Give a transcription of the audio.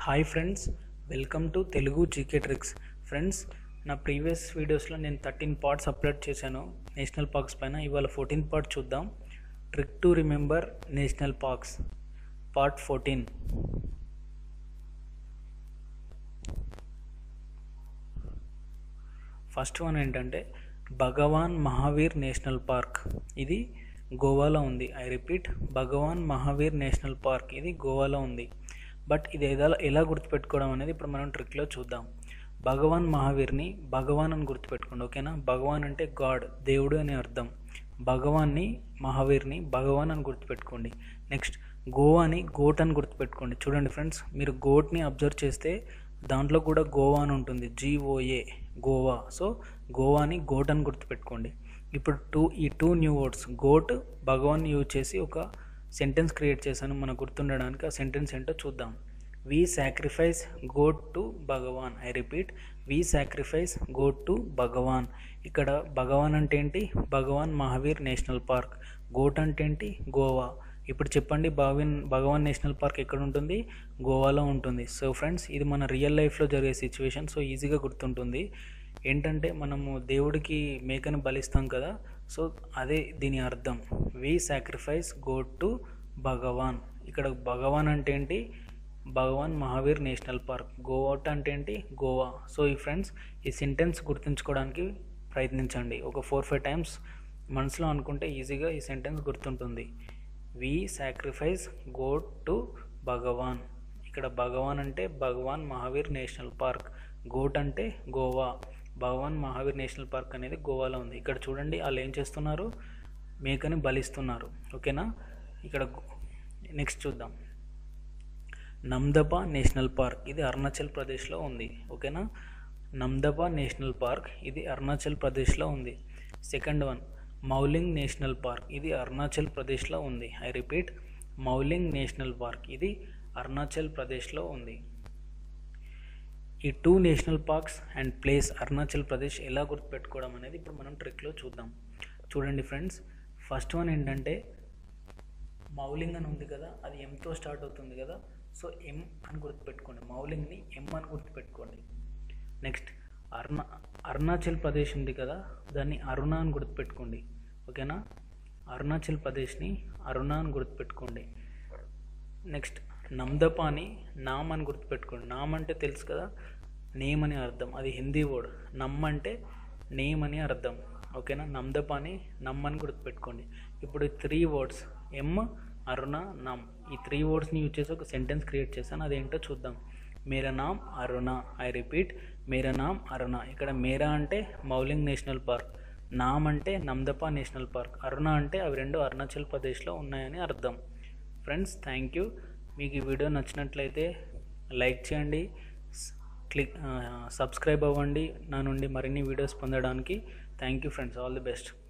hi friends welcome to Telugu GK tricks friends నా previous వీడియోస్లో నేను థర్టీన్ పార్ట్స్ అప్లోడ్ చేశాను నేషనల్ పార్క్స్ పైన ఇవాళ ఫోర్టీన్ పార్ట్ చూద్దాం trick to remember national parks part fourteen first one ఏంటంటే భగవాన్ మహావీర్ నేషనల్ పార్క్ ఇది గోవాలో ఉంది I repeat Bhagwan Mahavir national park ఇది గోవాలో ఉంది బట్ ఇది ఎలా ఎలా గుర్తుపెట్టుకోవడం అనేది ఇప్పుడు మనం ట్రిక్లో చూద్దాం భగవాన్ మహావీర్ని భగవాన్ అని గుర్తుపెట్టుకోండి ఓకేనా భగవాన్ అంటే గాడ్ దేవుడు అని అర్థం భగవాన్ని మహావీర్ని భగవాన్ అని గుర్తుపెట్టుకోండి నెక్స్ట్ గోవాని గోట్ అని గుర్తుపెట్టుకోండి చూడండి ఫ్రెండ్స్ మీరు గోట్ని అబ్జర్వ్ చేస్తే దాంట్లో కూడా గోవా అని ఉంటుంది జీఓఏ గోవా సో గోవాని గోట్ అని గుర్తుపెట్టుకోండి ఇప్పుడు టూ ఈ two new words goat Bhagwan use చేసి ఒక సెంటెన్స్ క్రియేట్ చేశాను మనకు గుర్తుండడానికి ఆ సెంటెన్స్ ఏంటో చూద్దాం we sacrifice goat to Bhagwan I repeat we sacrifice goat to Bhagwan ఇక్కడ భగవాన్ అంటే ఏంటి Bhagwan Mahavir national park goat అంటే ఏంటి గోవా ఇప్పుడు చెప్పండి భగవాన్ భగవాన్ నేషనల్ పార్క్ ఎక్కడ ఉంటుంది గోవాలో ఉంటుంది సో ఫ్రెండ్స్ ఇది మన రియల్ లైఫ్లో జరిగే సిచ్యువేషన్ సో ఈజీగా గుర్తుంటుంది ఏంటంటే మనము దేవుడికి మేకని బలిస్తాం కదా సో అదే దీని అర్థం we sacrifice goat to Bhagwan ఇక్కడ భగవాన్ అంటే ఏంటి Bhagwan Mahavir national park goat అంటే ఏంటి గోవా సో ఈ ఫ్రెండ్స్ ఈ సెంటెన్స్ గుర్తుంచుకోవడానికి ప్రయత్నించండి ఒక ఫోర్ ఫైవ్ టైమ్స్ మనసులో అనుకుంటే ఈజీగా ఈ సెంటెన్స్ గుర్తుంటుంది we sacrifice goat to Bhagwan ఇక్కడ భగవాన్ అంటే Bhagwan Mahavir national park goat అంటే గోవా భగవాన్ మహావీర్ నేషనల్ పార్క్ అనేది గోవాలో ఉంది ఇక్కడ చూడండి వాళ్ళు ఏం చేస్తున్నారు మేకని బలిస్తున్నారు ఓకేనా ఇక్కడ నెక్స్ట్ చూద్దాం నమ్దపా నేషనల్ పార్క్ ఇది అరుణాచల్ ప్రదేశ్లో ఉంది ఓకేనా నమ్దపా నేషనల్ పార్క్ ఇది అరుణాచల్ ప్రదేశ్లో ఉంది second one Mouling national park ఇది అరుణాచల్ ప్రదేశ్లో ఉంది I repeat Mouling national park ఇది అరుణాచల్ ప్రదేశ్లో ఉంది ఈ two national parks and place Arunachal Pradesh ఎలా గుర్తుపెట్టుకోవడం అనేది ఇప్పుడు మనం ట్రిక్లో చూద్దాం చూడండి ఫ్రెండ్స్ ఫస్ట్ వన్ ఏంటంటే మౌలింగ్ అని ఉంది కదా అది ఎంతో స్టార్ట్ అవుతుంది కదా సో ఎం అని గుర్తుపెట్టుకోండి మౌలింగ్ని ఎం అని గుర్తుపెట్టుకోండి నెక్స్ట్ అరుణ అరుణాచల్ ప్రదేశ్ ఉంది కదా దాన్ని అరుణ అని గుర్తుపెట్టుకోండి ఓకేనా అరుణాచల్ ప్రదేశ్ని అరుణ అని గుర్తుపెట్టుకోండి నెక్స్ట్ నమ్దపాని నామ్ అని గుర్తుపెట్టుకోండి నామ్ అంటే తెలుసు కదా నేమ్ అని అర్థం అది హిందీ వర్డ్ నమ్ అంటే నేమ్ అని అర్థం ఓకేనా నమ్దపాని నమ్ అని గుర్తుపెట్టుకోండి ఇప్పుడు త్రీ వర్డ్స్ ఎమ్ అరుణ నమ్ ఈ త్రీ వర్డ్స్ని యూజ్ చేసి ఒక సెంటెన్స్ క్రియేట్ చేశాను అదేంటో చూద్దాం మేరా నామ్ అరుణ ఐ రిపీట్ మేరా నామ్ అరుణ ఇక్కడ మేరా అంటే మౌలింగ్ నేషనల్ పార్క్ నామ్ అంటే నమ్దపా నేషనల్ పార్క్ అరుణ అంటే అవి రెండు అరుణాచల్ ప్రదేశ్లో ఉన్నాయని అర్థం ఫ్రెండ్స్ థ్యాంక్ యూ మీకు ఈ వీడియో నచ్చినట్లయితే లైక్ చేయండి క్లిక్ సబ్స్క్రైబ్ అవ్వండి నా నుండి మరిన్ని వీడియోస్ పొందడానికి thank you friends all the best